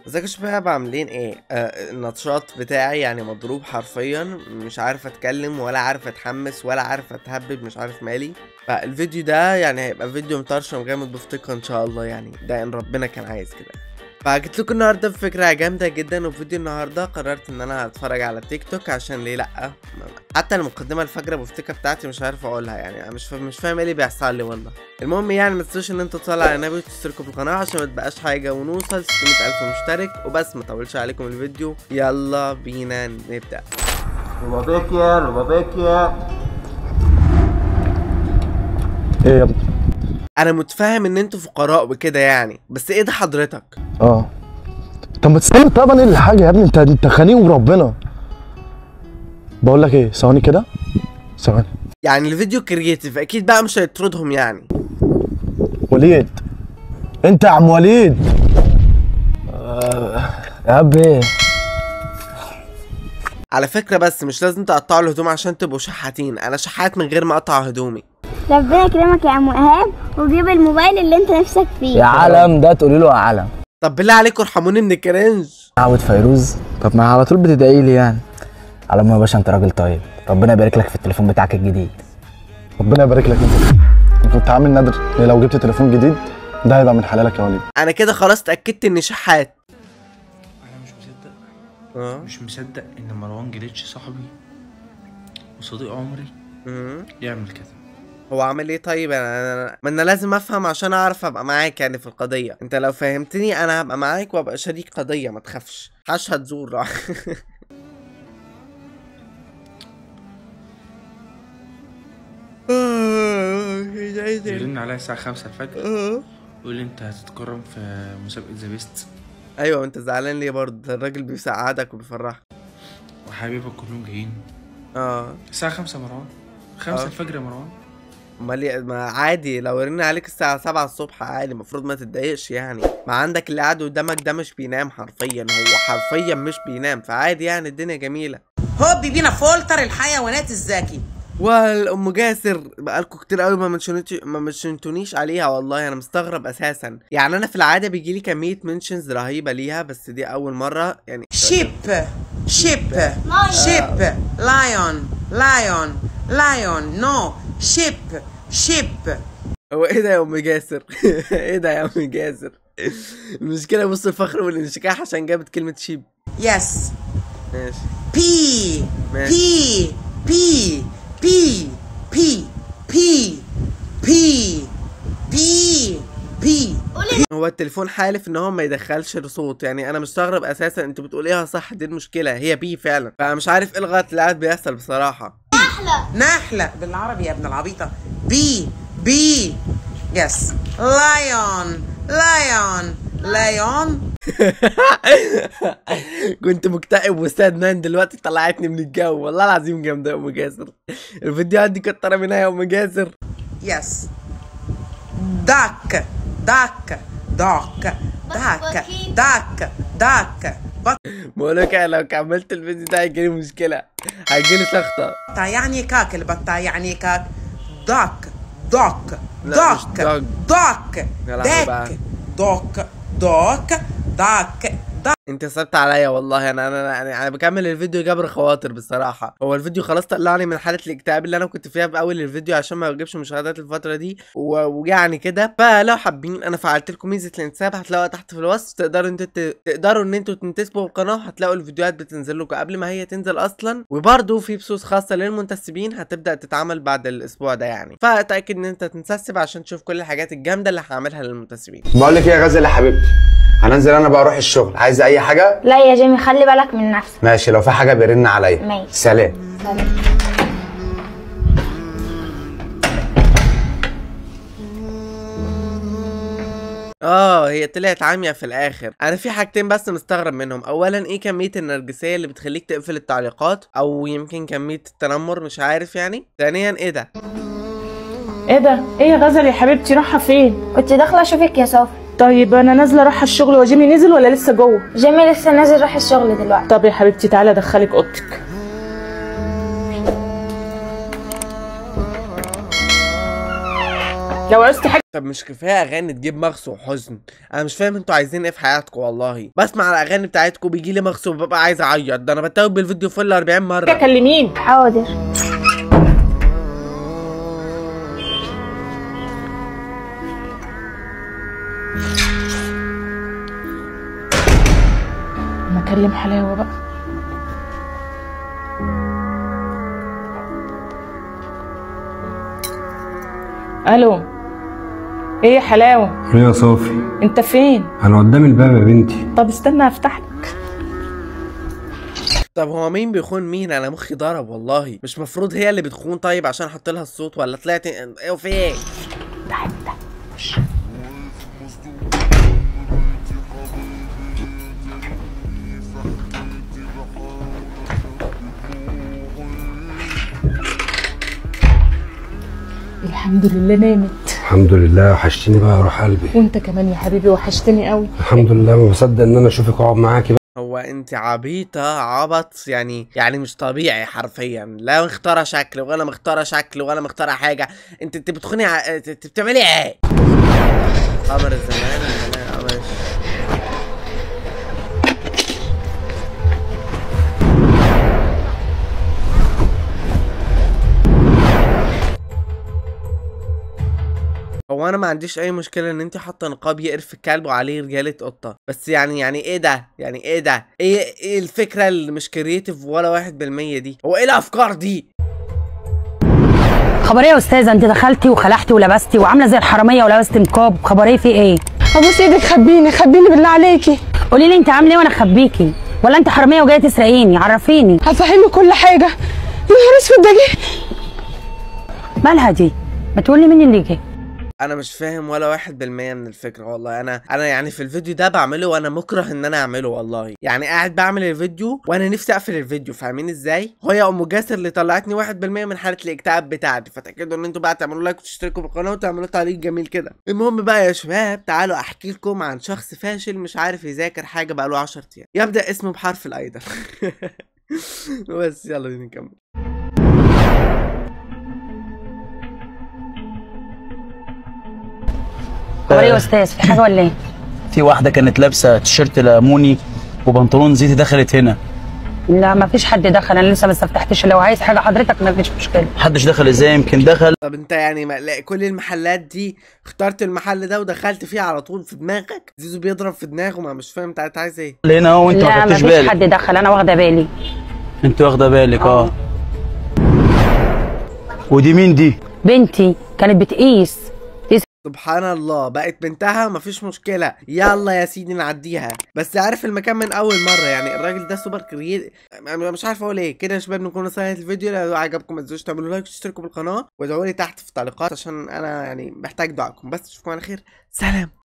ازيكم يا شباب عاملين ايه آه النشاط بتاعي يعني مضروب حرفيا مش عارف اتكلم ولا عارف اتحمس ولا عارف اتهبب مش عارف مالي فالفيديو ده يعني هيبقى فيديو مطرشم جامد بفتكر ان شاء الله يعني ده ان ربنا كان عايز كده فجيت لكم النهارده بفكره جامده جدا وفي فيديو النهارده قررت ان انا هتفرج على تيك توك عشان ليه لا حتى المقدمه الفجره بفتكر بتاعتي مش عارف اقولها يعني انا مش فاهم مش فاهم ايه اللي بيحصل لي والله المهم يعني ما تنسوش ان انتوا تصلوا على النبي وتشتركوا في القناه عشان ما تبقاش حاجه ونوصل 600000 مشترك وبس ما طولش عليكم الفيديو يلا بينا نبدا Rubabecchia, Rubabecchia. ايه يا ابني انا متفاهم ان انتوا فقراء وكده يعني بس ايه ده حضرتك اه طب ما تستنى طبعا ايه الحاجه يا ابني انت انت خنيق وربنا بقول لك ايه ثواني كده ثواني يعني الفيديو كرييتيف اكيد بقى مش هيطردهم يعني وليد انت يا عم وليد آه، يا ابني على فكره بس مش لازم تقطعوا الهدوم عشان تبقوا شحاتين انا شحات من غير ما اقطع هدومي ربنا يكرمك يا عم ايهاب وجيب الموبايل اللي انت نفسك فيه يا علم ده تقولي له يا علم طب بالله عليكم ارحموني من الكرنج عود فيروز طب ما على طول بتدعي لي يعني على ما يا باشا انت راجل طيب ربنا يبارك لك في التليفون بتاعك الجديد ربنا يبارك لك انت كنت عامل نادر إن لو جبت تليفون جديد ده هيبقى من حلالك يا وليد انا كده خلاص اتاكدت اني شحات انا مش مصدق اه مش مصدق ان مروان جليتش صاحبي وصديق عمري مم. يعمل كده هو عامل ايه طيب انا أنا- ما انا لازم افهم عشان اعرف ابقى معاك يعني في القضيه انت لو فهمتني انا هبقى معاك وابقى شريك قضيه ما تخافش حش هتزور يرن عليا الساعة خمسة الفجر يقول لي انت هتتكرم في مسابقة ذا بيست ايوه انت زعلان ليه برضه ده الراجل بيساعدك وبيفرحك وحبيبك كلهم جايين اه الساعة خمسة يا مروان خمسة آه. الفجر يا مروان امال إيه؟ ما عادي لو رن عليك الساعة 7 الصبح عادي المفروض ما تتضايقش يعني ما عندك اللي قاعد قدامك ده مش بينام حرفيا هو حرفيا مش بينام فعادي يعني الدنيا جميلة هوب بينا فولتر الحيوانات الذكي والام جاسر بقالكوا كتير قوي ما منشنتش ما منشنتونيش عليها والله انا مستغرب اساسا يعني انا في العاده بيجي لي كميه منشنز رهيبه ليها بس دي اول مره يعني شيب شيب شيب لايون لايون لايون نو شيب شيب هو ايه ده يا ام جاسر ايه ده يا ام جاسر المشكله بص الفخر والانشكاح عشان جابت كلمه شيب يس ماشي بي ماشي. بي بي بي بي بي بي بي بي هو التليفون حالف ان هو ما يدخلش صوت يعني انا مستغرب اساسا انت بتقوليها صح دي المشكله هي بي فعلا فمش عارف ايه الغلط اللي قاعد بيحصل بصراحه نحلة بالعربي يا ابن العبيطة بي بي يس لايون لايون لايون كنت مكتئب واستاذ دلوقتي طلعتني من الجو والله العظيم جامده يا ام جاسر الفيديوهات دي كتر منها يا ام جاسر يس داك داك داك داك داك داك بقولك أنا لو كملت الفيديو ده هيجيلي مشكله هيجيلي سخطه بطة يعني كاك البطة يعني كاك داك داك لا، مش داك داك. داك يا لهوي بقى. داك دوك دوك داك داك انت صعبت عليا والله انا انا انا, أنا بكمل الفيديو جبر خواطر بصراحه هو الفيديو خلاص طلعني من حاله الاكتئاب اللي انا كنت فيها في اول الفيديو عشان ما بجيبش مشاهدات الفتره دي و- ويعني كده فلو حابين انا فعلت لكم ميزه الانتساب هتلاقوها تحت في الوصف تقدروا انتوا ت- تقدروا ان انتوا تنتسبوا القناه هتلاقوا الفيديوهات بتنزل لكم قبل ما هي تنزل اصلا وبرده في بثوث خاصه للمنتسبين هتبدا تتعمل بعد الاسبوع ده يعني فتاكد ان انت تنتسب عشان تشوف كل الحاجات الجامده اللي هعملها للمنتسبين بقول لك ايه يا غزل يا حبيبتي هننزل انا بقى اروح الشغل عايزه اي حاجه لا يا جيمي خلي بالك من نفسك ماشي لو في حاجه بيرن عليا ماشي. سلام اه هي طلعت عامية في الاخر انا في حاجتين بس مستغرب منهم اولا ايه كمية النرجسية اللي بتخليك تقفل التعليقات او يمكن كمية التنمر مش عارف يعني ثانيا ايه ده ايه ده ايه يا غزل يا حبيبتي رايحه فين كنت داخله اشوفك يا صافي طيب انا نازله رايحه الشغل وجيمي نزل ولا لسه جوه جيمي لسه نازل راح الشغل دلوقتي طب يا حبيبتي تعالى ادخلك اوضتك لو عوزتي حاجه طب مش كفايه اغاني تجيب مغص وحزن انا مش فاهم انتوا عايزين ايه في حياتكم والله بسمع الاغاني بتاعتكم بيجي لي مغص وببقى عايز اعيط ده انا بتوب بالفيديو فل 40 مره كلميني حاضر ما اكلم حلاوه بقى الو ايه يا حلاوه ايه يا صافي انت فين انا قدام الباب يا بنتي طب استنى افتح لك طب هو مين بيخون مين انا مخي ضرب والله مش مفروض هي اللي بتخون طيب عشان احط لها الصوت ولا طلعت ايه في ايه الحمد لله نامت الحمد لله وحشتني بقى يا روح قلبي وانت كمان يا حبيبي وحشتني قوي الحمد لله ما بصدق ان انا اشوفك واقعد معاكي بقى هو انت عبيطة عبط يعني يعني مش طبيعي حرفيا لا مختارة شكل ولا مختارة شكل ولا مختارة حاجة انت انت بتخوني ع... انت انت بتعملي ايه؟ قمر الزمان لا، ماشي. هو انا ما عنديش اي مشكله ان انت حاطه نقاب يقرف الكلب وعليه رجاله قطه بس يعني يعني ايه ده يعني ايه ده ايه ايه الفكره اللي مش كرييتيف ولا واحد بالمية دي هو ايه الافكار دي خبر ايه يا استاذه انت دخلتي وخلعتي ولبستي وعامله زي الحراميه ولبست نقاب خبر ايه في ايه ابوس ايدك خبيني خبيني بالله عليكي قولي لي انت عامله ايه وانا اخبيكي ولا انت حراميه وجايه تسرقيني عرفيني هفهمك كل حاجه يا نهار اسود ده جه مالها دي ما تقولي مين اللي جه انا مش فاهم ولا واحد بالمية من الفكرة والله انا انا يعني في الفيديو ده بعمله وانا مكره ان انا اعمله والله يعني قاعد بعمل الفيديو وانا نفسي اقفل الفيديو فاهمين ازاي هو يا ام جاسر اللي طلعتني واحد بالمية من حالة الاكتئاب بتاعتي فتاكدوا ان انتوا بقى تعملوا لايك وتشتركوا في القناة وتعملوا تعليق جميل كده المهم بقى يا شباب تعالوا احكي لكم عن شخص فاشل مش عارف يذاكر حاجة بقاله 10 ايام يبدأ اسمه بحرف الايدر بس يلا بينا نكمل خبر ايه يا استاذ في حاجه ولا ايه في واحده كانت لابسه تيشيرت ليموني وبنطلون زيتي دخلت هنا لا ما فيش حد دخل انا لسه ما استفتحتش لو عايز حاجه حضرتك ما فيش مشكله محدش دخل ازاي يمكن دخل طب انت يعني ما لا كل المحلات دي اخترت المحل ده ودخلت فيه على طول في دماغك زيزو بيضرب في دماغه ما مش فاهم انت عايز ايه هنا اهو وانت ما لا ما خدتش فيش بالك حد دخل انا واخده بالي انت واخده بالك اه ودي مين دي بنتي كانت بتقيس سبحان الله بقت بنتها مفيش مشكلة يلا يا سيدي نعديها بس عارف المكان من أول مرة يعني الراجل ده سوبر كرييت مش عارف أقول إيه كده يا شباب نكون نصايح الفيديو لو عجبكم ما تنسوش تعملوا لايك وتشتركوا بالقناة وادعوا لي تحت في التعليقات عشان أنا يعني محتاج دعاءكم بس أشوفكم على خير سلام